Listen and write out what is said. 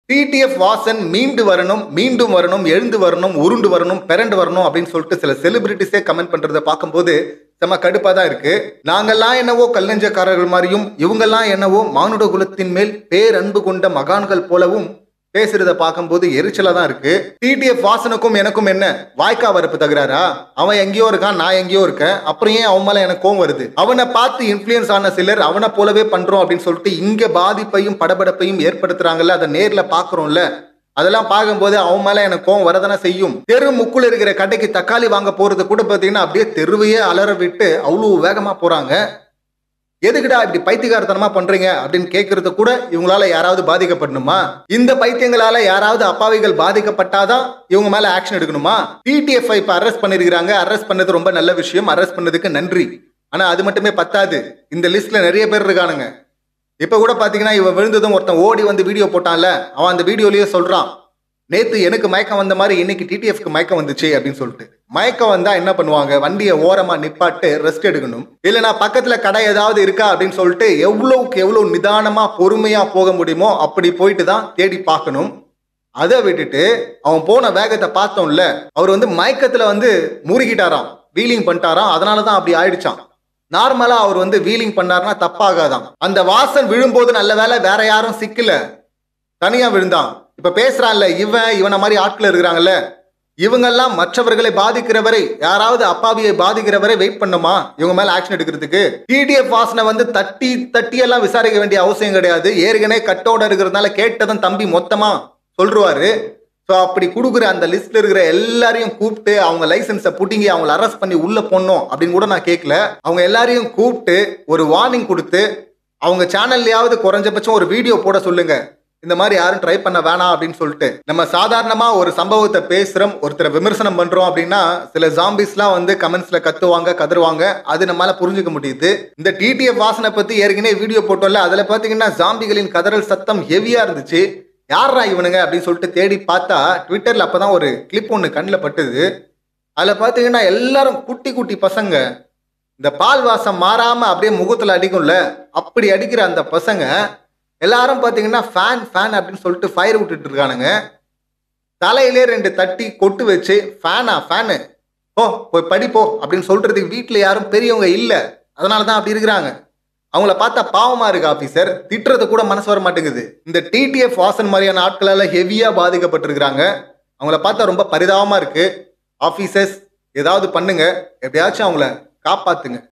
TTF Vasan மீண்டு வரணும் மீண்டும் வரணும் எழுந்து வரணும் உருண்டு வரணும் பிறண்டு வரணும் அப்படின்னு சொல்லிட்டு சில செலிபிரிட்டிஸே கமெண்ட் பண்றதை பார்க்கும்போது செம கடுப்பா தான் இருக்கு நாங்கெல்லாம் என்னவோ கல்லஞ்சக்காரர்கள் மாதிரியும் இவங்கெல்லாம் என்னவோ மானுட குலத்தின் மேல் பேரன்பு கொண்ட மகான்கள் போலவும் பேசுறத பார்க்கும்போது எரிச்சலா தான் இருக்கு டிடிஎஃப் வாசனுக்கும் எனக்கும் என்ன வாய்க்கா வரப்பு தகுறாரா அவன் எங்கேயோ இருக்கான் நான் எங்கேயோ இருக்கேன் அப்புறம் ஏன் அவன் மேல எனக்கு கோவம் வருது அவனை பார்த்து இன்ஃப்ளூயன்ஸ் ஆன சிலர் அவனை போலவே பண்றோம் அப்படின்னு சொல்லிட்டு இங்க பாதிப்பையும் படபடப்பையும் ஏற்படுத்துறாங்கல்ல அதை நேர்ல பாக்குறோம்ல அதெல்லாம் பார்க்கும்போது அவன் மேல எனக்கு கோவம் வரதானே செய்யும் தெரு முக்குல இருக்கிற கடைக்கு தக்காளி வாங்க போறது கூட பாத்தீங்கன்னா அப்படியே தெருவையே அலற விட்டு அவ்வளவு வேகமா போறாங்க எதுக்குடா இப்படி பைத்தியகாரத்தனமா பண்றீங்க அப்படின்னு கேட்கறது கூட இவங்களால யாராவது பாதிக்கப்படணுமா இந்த பைத்தியங்களால யாராவது அப்பாவிகள் பாதிக்கப்பட்டாதான் இவங்க மேல ஆக்ஷன் எடுக்கணுமா டிடிஎஃப் இப்ப அரெஸ்ட் பண்ணிருக்காங்க அரெஸ்ட் பண்ணது ரொம்ப நல்ல விஷயம் அரெஸ்ட் பண்ணதுக்கு நன்றி ஆனா அது மட்டுமே பத்தாது இந்த லிஸ்ட்ல நிறைய பேர் இருக்கானுங்க இப்ப கூட பாத்தீங்கன்னா இவன் விழுந்ததும் ஒருத்தன் ஓடி வந்து வீடியோ போட்டான்ல அவன் அந்த வீடியோலயே சொல்றான் நேத்து எனக்கு மயக்கம் வந்த மாதிரி இன்னைக்கு டிடிஎஃப்க்கு மயக்கம் வந்துச்சு அப்படின்னு சொல்லிட்டு மயக்கம் வந்தா என்ன பண்ணுவாங்க வண்டியை ஓரமா நிப்பாட்டு ரெஸ்ட் எடுக்கணும் இல்லைன்னா பக்கத்துல கடை ஏதாவது இருக்கா அப்படின்னு சொல்லிட்டு எவ்வளவுக்கு எவ்வளவு நிதானமா பொறுமையா போக முடியுமோ அப்படி போயிட்டு தான் தேடி பார்க்கணும் அதை விட்டுட்டு அவன் போன வேகத்தை பார்த்தோம்ல அவர் வந்து மயக்கத்துல வந்து முறுகிட்டாராம் வீலிங் பண்ணிட்டாராம் அதனால தான் அப்படி ஆயிடுச்சான் நார்மலா அவர் வந்து வீலிங் பண்ணாருன்னா தப்பாகாதான் அந்த வாசன் விழும்போது நல்ல வேலை வேற யாரும் சிக்கல தனியா விழுந்தான் இப்ப பேசுறான்ல இவன் இவனை மாதிரி ஆட்கள் இருக்கிறாங்கல்ல இவங்கெல்லாம் மற்றவர்களை பாதிக்கிறவரை யாராவது அப்பாவியை பாதிக்கிறவரை வெயிட் பண்ணுமா இவங்க மேல ஆக்ஷன் எடுக்கிறதுக்கு டிடிஎஃப் வாசனை வந்து தட்டி தட்டி எல்லாம் விசாரிக்க வேண்டிய அவசியம் கிடையாது ஏற்கனவே கட்டோட இருக்கிறதுனால கேட்டதும் தம்பி மொத்தமா சொல்றாரு ஸோ அப்படி கொடுக்குற அந்த லிஸ்ட்ல இருக்கிற எல்லாரையும் கூப்பிட்டு அவங்க லைசன்ஸை புட்டிங்கி அவங்கள அரெஸ்ட் பண்ணி உள்ள போடணும் அப்படின்னு கூட நான் கேட்கல அவங்க எல்லாரையும் கூப்பிட்டு ஒரு வார்னிங் கொடுத்து அவங்க சேனல்லையாவது குறைஞ்சபட்சம் ஒரு வீடியோ போட சொல்லுங்க இந்த மாதிரி யாரும் ட்ரை பண்ண வேணாம் அப்படின்னு சொல்லிட்டு நம்ம சாதாரணமா ஒரு சம்பவத்தை பேசுறோம் ஒருத்தரை விமர்சனம் பண்றோம் அப்படின்னா சில ஜாம்பிஸ்லாம் வந்து கமெண்ட்ஸ்ல கத்துவாங்க கதறுவாங்க அது நம்மளால புரிஞ்சுக்க முடியுது இந்த டிடிஎஃப் வாசனை பத்தி ஏற்கனவே வீடியோ போட்டோம்ல அதுல பாத்தீங்கன்னா ஜாம்பிகளின் கதறல் சத்தம் ஹெவியா இருந்துச்சு யாரா இவனுங்க அப்படின்னு சொல்லிட்டு தேடி பார்த்தா ட்விட்டர்ல அப்பதான் ஒரு கிளிப் ஒன்று கண்ணில் பட்டுது அதுல பாத்தீங்கன்னா எல்லாரும் குட்டி குட்டி பசங்க இந்த பால் வாசம் மாறாம அப்படியே முகத்துல அடிக்கும்ல அப்படி அடிக்கிற அந்த பசங்க எல்லாரும் பாத்தீங்கன்னா ஃபேன் ஃபேன் அப்படின்னு சொல்லிட்டு ஃபயர் விட்டுட்டு இருக்கானுங்க தலையிலே ரெண்டு தட்டி கொட்டு வச்சு ஃபேனா ஃபேனு போ போய் படிப்போ அப்படின்னு சொல்றதுக்கு வீட்டில் யாரும் பெரியவங்க இல்லை அதனால தான் அப்படி இருக்கிறாங்க அவங்கள பார்த்தா பாவமா இருக்கு ஆபீசர் திட்டுறது கூட மனசு வர மாட்டேங்குது இந்த டிடிஎஃப் வாசன் மாதிரியான ஆட்களால ஹெவியா பாதிக்கப்பட்டிருக்கிறாங்க அவங்கள பார்த்தா ரொம்ப பரிதாபமா இருக்கு ஆபீசர்ஸ் ஏதாவது பண்ணுங்க எப்படியாச்சும் அவங்கள காப்பாத்துங்க